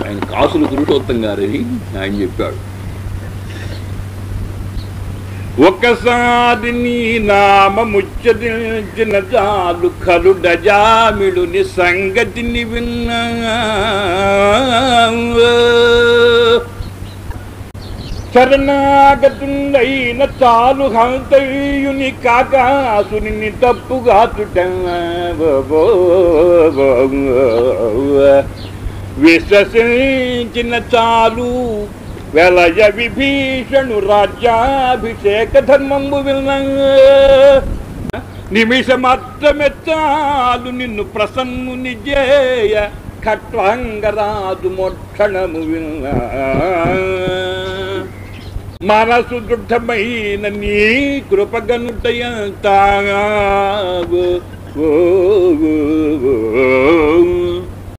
ఆయన కాసులు పురుషోత్తం గారని ఆయన చెప్పాడు ఒకసారి నీ నామముచ్చరించిన చాలు కలు డజామిడుని సంగతిని విన్నా శరణాగతుండైన చాలు హంతయుని కాకాసుని తప్పుగాచుట విశ్వసించిన చాలు వెలయ విభీషణు రాజ్యాభిషేక ధర్మంబు విన్న నిమిషమాత్రమే చాలు నిన్ను ప్రసన్నుని జేయ ఖట్వాంగరాజు మోక్షణము విన్న మనసు దృఢమైన నీ కృపగనుటయంత